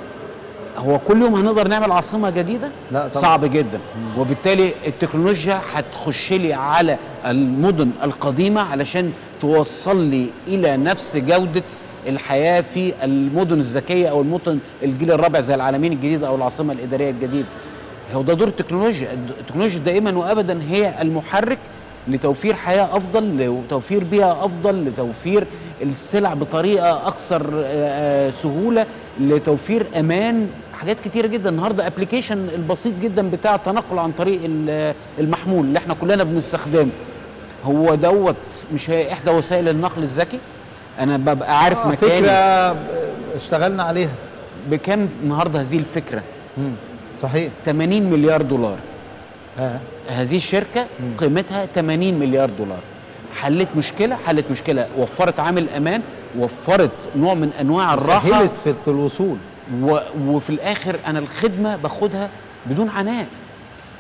هو كل يوم هنقدر نعمل عاصمه جديده لا طبعا. صعب جدا وبالتالي التكنولوجيا هتخش لي على المدن القديمه علشان توصل لي الى نفس جوده الحياه في المدن الذكيه او المدن الجيل الرابع زي العالمين الجديده او العاصمه الاداريه الجديده هو ده دور التكنولوجيا التكنولوجيا دائما وابدا هي المحرك لتوفير حياه افضل لتوفير بيئه افضل لتوفير السلع بطريقه اكثر آه، آه، سهوله لتوفير امان حاجات كتيره جدا النهارده ابلكيشن البسيط جدا بتاع التنقل عن طريق ال- المحمول اللي احنا كلنا بنستخدمه هو دوت مش هي احدى وسائل النقل الذكي انا ببقى عارف آه، مكاني فكره آه، اشتغلنا عليها بكام النهارده هذه الفكره مم. صحيح 80 مليار دولار آه. هذه الشركة قيمتها 80 مليار دولار حلت مشكلة حلت مشكلة وفرت عامل أمان وفرت نوع من أنواع الراحة سهلت في الوصول و... وفي الآخر أنا الخدمة باخدها بدون عناء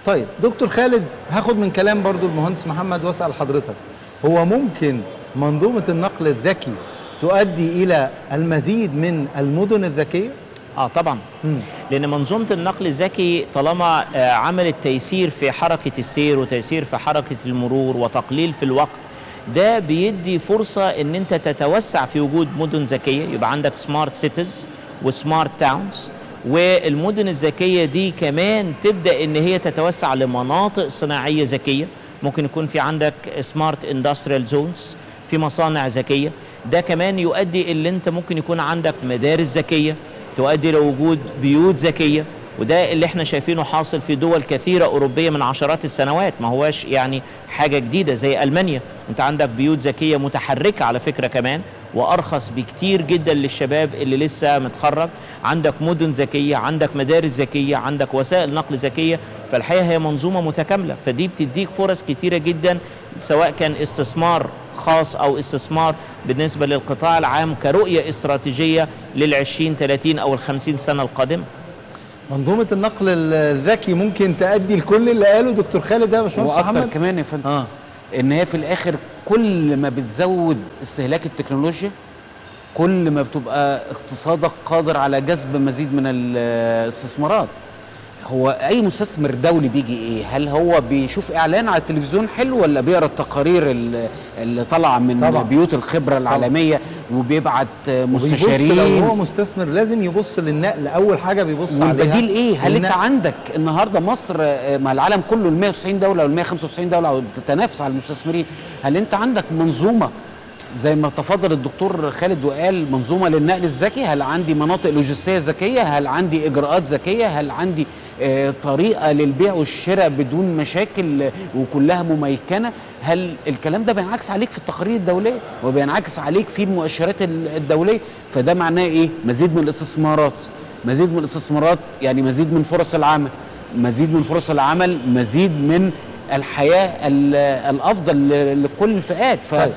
طيب دكتور خالد هاخد من كلام برضو المهندس محمد واسال حضرتك هو ممكن منظومه النقل الذكي تؤدي الى المزيد من المدن الذكيه اه طبعا لان منظومه النقل الذكي طالما آه، عملت تيسير في حركه السير وتيسير في حركه المرور وتقليل في الوقت ده بيدي فرصه ان انت تتوسع في وجود مدن ذكيه يبقى عندك سمارت سيتيز وسمارت تاونز والمدن الذكيه دي كمان تبدا ان هي تتوسع لمناطق صناعيه ذكيه ممكن يكون في عندك سمارت اندستريال زونز في مصانع ذكيه ده كمان يؤدي اللي انت ممكن يكون عندك مدارس ذكيه تؤدي لوجود بيوت ذكيه وده اللي احنا شايفينه حاصل في دول كثيره اوروبيه من عشرات السنوات ما هواش يعني حاجه جديده زي المانيا انت عندك بيوت ذكيه متحركه على فكره كمان وارخص بكتير جدا للشباب اللي لسه متخرج عندك مدن ذكيه عندك مدارس ذكيه عندك وسائل نقل ذكيه فالحقيقه هي منظومه متكامله فدي بتديك فرص كتيره جدا سواء كان استثمار خاص او استثمار بالنسبه للقطاع العام كرؤيه استراتيجيه لل20 30 او ال50 سنه القادمه منظومه النقل الذكي ممكن تؤدي لكل اللي قاله دكتور خالد ده يا باشمهندس واكتر محمد كمان يا فندم اه ان هي في الاخر كل ما بتزود استهلاك التكنولوجيا كل ما بتبقى اقتصادك قادر على جذب مزيد من الاستثمارات هو اي مستثمر دولي بيجي ايه هل هو بيشوف اعلان على التلفزيون حلو ولا بيقرا التقارير ال- اللي طالعه من طبعاً. طبعا. بيوت الخبره العالميه وبيبعت وبيبص لو مستشارين هو مستثمر لازم يبص للنقل اول حاجه بيبص عليها والبديل ايه؟ هل انت النقل. عندك النهارده مصر آه، مع العالم كله ال 190 دوله وال 195 دوله بتتنافس على المستثمرين، هل انت عندك منظومه زي ما تفضل الدكتور خالد وقال منظومه للنقل الذكي؟ هل عندي مناطق لوجستيه ذكيه؟ هل عندي اجراءات ذكيه؟ هل عندي آه، طريقه للبيع والشراء بدون مشاكل آه، وكلها مميكنه؟ هل الكلام ده بينعكس عليك في التقارير الدوليه وبينعكس عليك في المؤشرات ال- الدوليه؟ فده معناه ايه؟ مزيد من الاستثمارات مزيد من الاستثمارات يعني مزيد من فرص العمل مزيد من فرص العمل مزيد من الحياة ال- الأفضل ل- لكل الفئات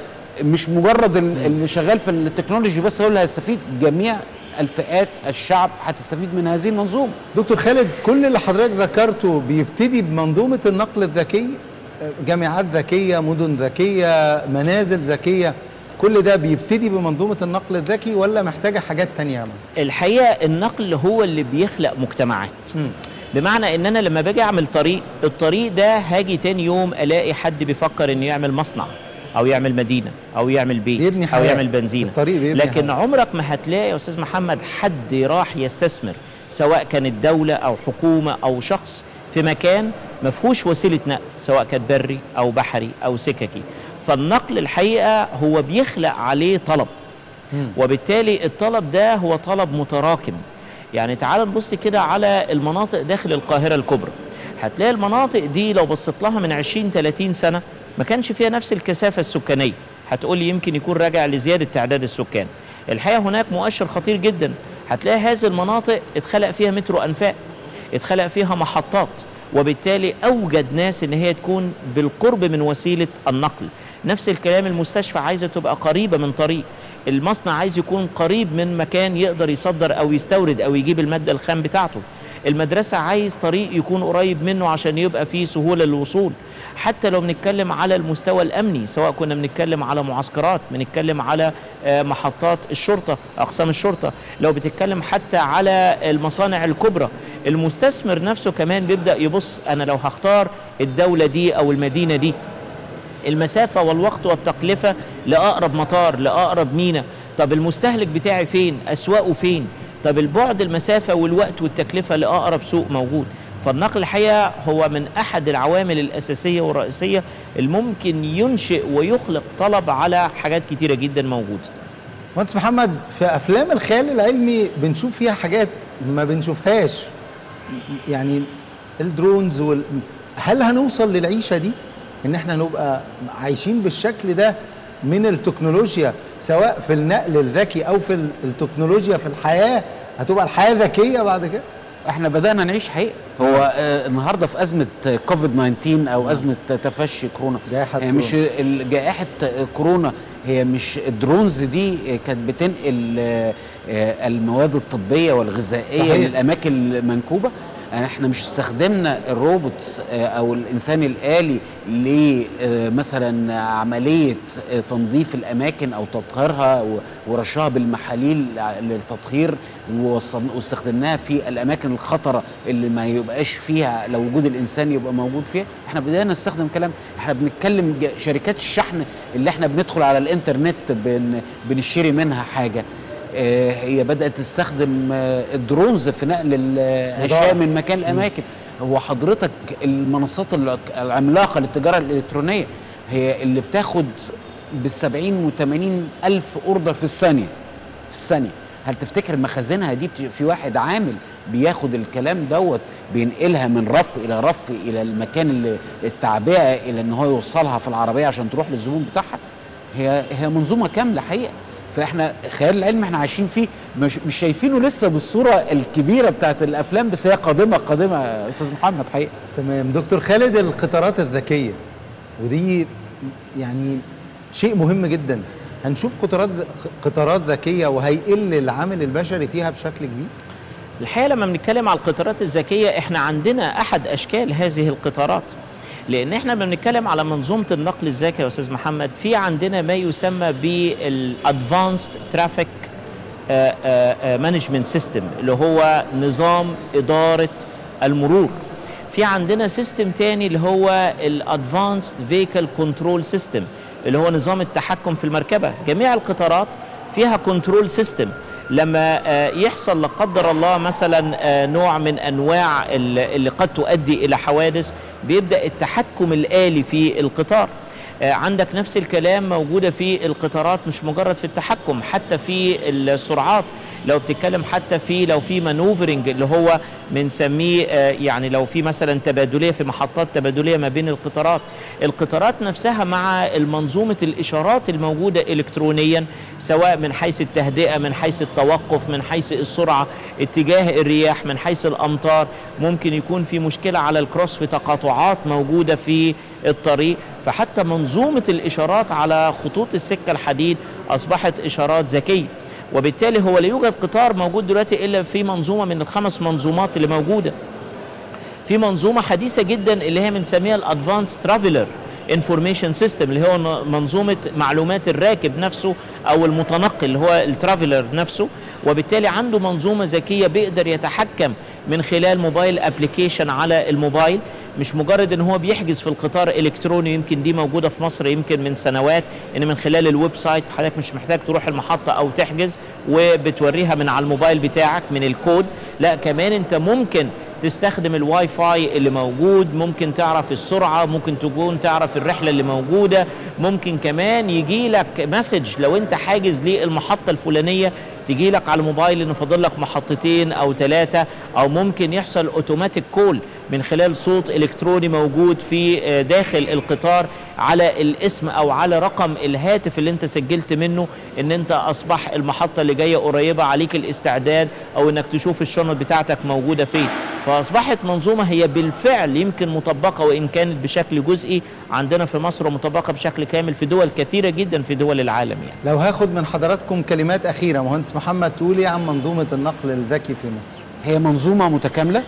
فمش مجرد ال- اللي شغال في التكنولوجي بس هو اللي هيستفيد جميع الفئات الشعب هتستفيد من هذه المنظومة دكتور خالد كل اللي حضرتك ذكرته بيبتدي بمنظومه النقل الذكي آه، جامعات ذكيه مدن ذكيه منازل ذكيه كل ده بيبتدي بمنظومه النقل الذكي ولا محتاجه حاجات تانية يا عم؟ الحقيقه النقل هو اللي بيخلق مجتمعات مم. بمعنى ان انا لما باجي اعمل طريق الطريق ده هاجي تاني يوم الاقي حد بيفكر انه يعمل مصنع او يعمل مدينه او يعمل بيت بيبني او حياة. يعمل بنزينه الطريق بيبني لكن حياة. عمرك ما هتلاقي يا استاذ محمد حد راح يستثمر سواء كانت دوله او حكومه او شخص في مكان ما فيهوش وسيله نقل سواء كان بري او بحري او سككي فالنقل الحقيقه هو بيخلق عليه طلب وبالتالي الطلب ده هو طلب متراكم يعني تعال نبص كده على المناطق داخل القاهرة الكبرى هتلاقي المناطق دي لو بصيت لها من 20 30 سنة ما كانش فيها نفس الكثافة السكانية هتقول لي يمكن يكون راجع لزيادة تعداد السكان الحقيقة هناك مؤشر خطير جدا هتلاقي هذه المناطق اتخلق فيها مترو أنفاق اتخلق فيها محطات وبالتالي اوجد ناس ان هي تكون بالقرب من وسيله النقل نفس الكلام المستشفى عايزه تبقى قريبه من طريق المصنع عايز يكون قريب من مكان يقدر يصدر او يستورد او يجيب الماده الخام بتاعته المدرسة عايز طريق يكون قريب منه عشان يبقى فيه سهولة للوصول حتى لو بنتكلم على المستوى الأمني سواء كنا بنتكلم على معسكرات بنتكلم على آه، محطات الشرطة أقسام الشرطة لو بتتكلم حتى على المصانع الكبرى المستثمر نفسه كمان بيبدأ يبص أنا لو هختار الدولة دي أو المدينة دي المسافة والوقت والتكلفة لأقرب مطار لأقرب مينا طب المستهلك بتاعي فين أسواقه فين طب البعد المسافة والوقت والتكلفة لأقرب سوق موجود فالنقل الحقيقة هو من أحد العوامل الأساسية والرئيسية الممكن ينشئ ويخلق طلب على حاجات كتيرة جدا موجودة مهندس محمد في افلام الخيال العلمي بنشوف فيها حاجات ما بنشوفهاش يعني الدرونز وال... هل هنوصل للعيشه دي ان احنا نبقى عايشين بالشكل ده من التكنولوجيا سواء في النقل الذكي او في ال- التكنولوجيا في الحياه هتبقى الحياه ذكيه بعد كده احنا بدانا نعيش حقيقه هو آه النهارده في ازمه كوفيد 19 او ازمه تفشي كورونا جائحة آه مش ال- جائحه آه، كورونا هي مش الدرونز دي آه، كانت بتنقل آه، آه، المواد الطبيه والغذائيه صحيح. للاماكن المنكوبه يعني احنا مش استخدمنا الروبوتس آه، او الانسان الالي لمثلا عمليه آه، تنظيف الاماكن او تطهيرها و- ورشها بالمحاليل للتطهير ووصل- واستخدمناها في الاماكن الخطره اللي ما يبقاش فيها لو وجود الانسان يبقى موجود فيها احنا بدانا نستخدم كلام احنا بنتكلم ج- شركات الشحن اللي احنا بندخل على الانترنت بن بنشتري منها حاجه آه، هي بدات تستخدم آه، الدرونز في نقل الاشياء من مكان لاماكن هو حضرتك المنصات الع- العملاقه للتجاره الالكترونيه هي اللي بتاخد بالسبعين وثمانين الف اوردر في الثانيه في الثانيه هل تفتكر مخازنها دي بت- في واحد عامل بياخد الكلام دوت بينقلها من رف الى رف الى المكان اللي التعبئه الى ان هو يوصلها في العربيه عشان تروح للزبون بتاعها هي هي منظومه كامله حقيقه فاحنا خيال العلم احنا عايشين فيه مش مش شايفينه لسه بالصوره الكبيره بتاعت الافلام بس هي قادمه قادمه يا استاذ محمد حقيقه تمام دكتور خالد القطارات الذكيه ودي يعني شيء مهم جدا هنشوف قطارات قطارات ذكيه وهيقل العامل البشري فيها بشكل كبير الحقيقه لما بنتكلم على القطارات الذكيه احنا عندنا احد اشكال هذه القطارات لان احنا لما بنتكلم على منظومه النقل الذكي يا استاذ محمد في عندنا ما يسمى بالادفانسد ترافيك مانجمنت سيستم اللي هو نظام اداره المرور في عندنا سيستم تاني اللي هو الادفانسد فيكل كنترول سيستم اللي هو نظام التحكم في المركبه جميع القطارات فيها كنترول سيستم لما آه، يحصل لا قدر الله مثلا آه، نوع من انواع ال- اللي قد تؤدي الى حوادث بيبدا التحكم الالي في القطار آه، عندك نفس الكلام موجودة في القطارات مش مجرد في التحكم حتى في السرعات لو بتتكلم حتى في لو في مانوفرنج اللي هو بنسميه آه، يعني لو في مثلا تبادلية في محطات تبادلية ما بين القطارات القطارات نفسها مع المنظومة الإشارات الموجودة إلكترونيا سواء من حيث التهدئة من حيث التوقف من حيث السرعة اتجاه الرياح من حيث الأمطار ممكن يكون في مشكلة على الكروس في تقاطعات موجودة في الطريق فحتى منظومة الإشارات على خطوط السكة الحديد أصبحت إشارات ذكية وبالتالي هو لا يوجد قطار موجود دلوقتي إلا في منظومة من الخمس منظومات اللي موجودة في منظومه حديثه جدا اللي هي بنسميها الادفانس ترافلر انفورميشن سيستم اللي هو ن- منظومه معلومات الراكب نفسه او المتنقل اللي هو الترافلر نفسه وبالتالي عنده منظومه ذكيه بيقدر يتحكم من خلال موبايل ابلكيشن على الموبايل مش مجرد ان هو بيحجز في القطار الكتروني يمكن دي موجوده في مصر يمكن من سنوات ان من خلال الويب سايت حضرتك مش محتاج تروح المحطه او تحجز وبتوريها من على الموبايل بتاعك من الكود لا كمان انت ممكن تستخدم الواي فاي اللي موجود ممكن تعرف السرعة ممكن تكون تعرف الرحلة اللي موجودة ممكن كمان يجي لك مسج لو انت حاجز للمحطة الفلانية تجي لك على الموبايل ان فاضل لك محطتين او ثلاثة او ممكن يحصل اوتوماتيك كول من خلال صوت الكتروني موجود في آه، داخل القطار على الاسم او على رقم الهاتف اللي انت سجلت منه ان انت اصبح المحطة اللي جاية قريبة عليك الاستعداد او انك تشوف الشنط بتاعتك موجودة فين فاصبحت منظومه هي بالفعل يمكن مطبقه وان كانت بشكل جزئي عندنا في مصر ومطبقه بشكل كامل في دول كثيره جدا في دول العالم يعني لو هاخد من حضراتكم كلمات أخيرة مهندس محمد تقولي عن منظومة النقل الذكي في مصر هي منظومه متكامله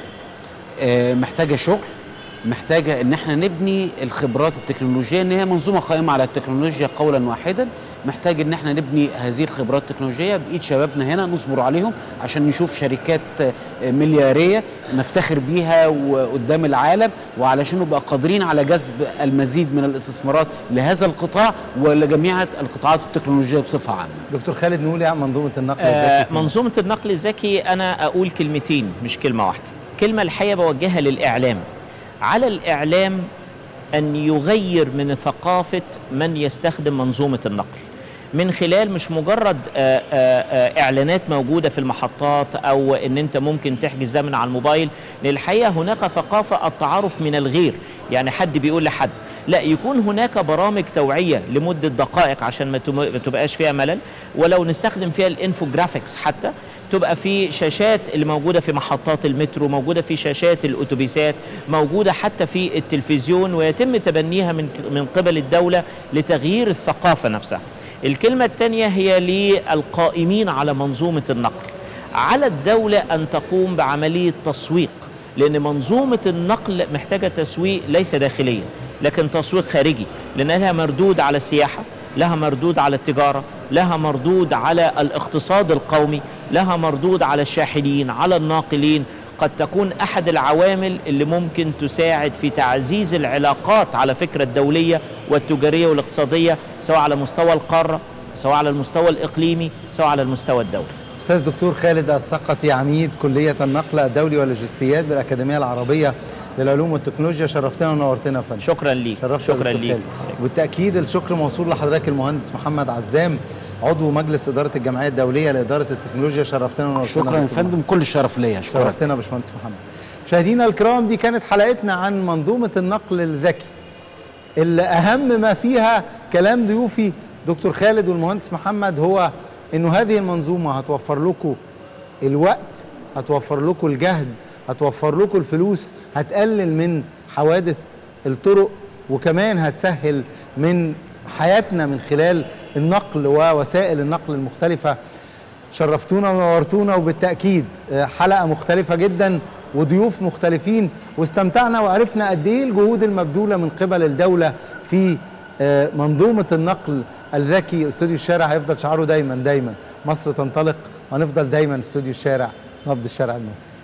آه، محتاجه شغل محتاجه ان احنا نبني الخبرات التكنولوجيه ان هي منظومه قائمه على التكنولوجيا قولا واحدا محتاج ان احنا نبني هذه الخبرات التكنولوجيه بايد شبابنا هنا نصبر عليهم عشان نشوف شركات آه، ملياريه نفتخر بيها وقدام العالم وعلشان نبقى قادرين على جذب المزيد من الاستثمارات لهذا القطاع ولجميع القطاعات التكنولوجيه بصفه عامه دكتور خالد نقولي عن منظومة النقل آه الذكي في مصر. منظومه النقل الذكي انا اقول كلمتين مش كلمه واحده كلمه الحقيقه بوجهها للاعلام على الاعلام ان يغير من ثقافه من يستخدم منظومه النقل من خلال مش مجرد آه، آه، آه، اعلانات موجوده في المحطات او ان انت ممكن تحجز ده من على الموبايل للحقيقه هناك ثقافه التعارف من الغير يعني حد بيقول لحد لا يكون هناك برامج توعيه لمده دقائق عشان ما تم- ما تبقاش فيها ملل ولو نستخدم فيها الانفوجرافيكس حتى تبقى في شاشات اللي موجوده في محطات المترو موجوده في شاشات الاتوبيسات موجوده حتى في التلفزيون ويتم تبنيها من من قبل الدوله لتغيير الثقافه نفسها الكلمه الثانيه هي للقائمين على منظومه النقل على الدوله ان تقوم بعمليه تسويق لان منظومه النقل محتاجه تسويق ليس داخليا لكن تسويق خارجي لان لها مردود على السياحه لها مردود على التجاره لها مردود على الاقتصاد القومي لها مردود على الشاحنين على الناقلين قد تكون احد العوامل اللي ممكن تساعد في تعزيز العلاقات على فكره الدوليه والتجاريه والاقتصاديه سواء على مستوى القاره سواء على المستوى الاقليمي سواء على المستوى الدولي استاذ دكتور خالد السقطي عميد كليه النقل الدولي واللوجستيات بالاكاديميه العربيه للعلوم والتكنولوجيا شرفتنا ونورتنا يا فندم شكرا ليك شرفتنا شكرا دكتور ليك خالد. وبالتاكيد الشكر موصول لحضرتك المهندس محمد عزام عضو مجلس اداره الجمعيه الدوليه لاداره التكنولوجيا شرفتنا ونورتنا شكرا يا دكتور فندم كل الشرف ليا اشكرك شرفتنا يا باشمهندس محمد مشاهدينا الكرام دي كانت حلقتنا عن منظومه النقل الذكي اللي اهم ما فيها كلام ضيوفي دكتور خالد والمهندس محمد هو انه هذه المنظومه هتوفر لكم الوقت هتوفر لكم الجهد هتوفر لكم الفلوس هتقلل من حوادث الطرق وكمان هتسهل من حياتنا من خلال النقل ووسائل النقل المختلفه شرفتونا ونورتونا وبالتاكيد آه، حلقه مختلفه جدا وضيوف مختلفين واستمتعنا وعرفنا قد ايه الجهود المبذوله من قبل الدوله في آه، منظومه النقل الذكي استوديو الشارع هيفضل شعاره دايما دايما مصر تنطلق وهنفضل دايما استوديو الشارع نبض الشارع المصري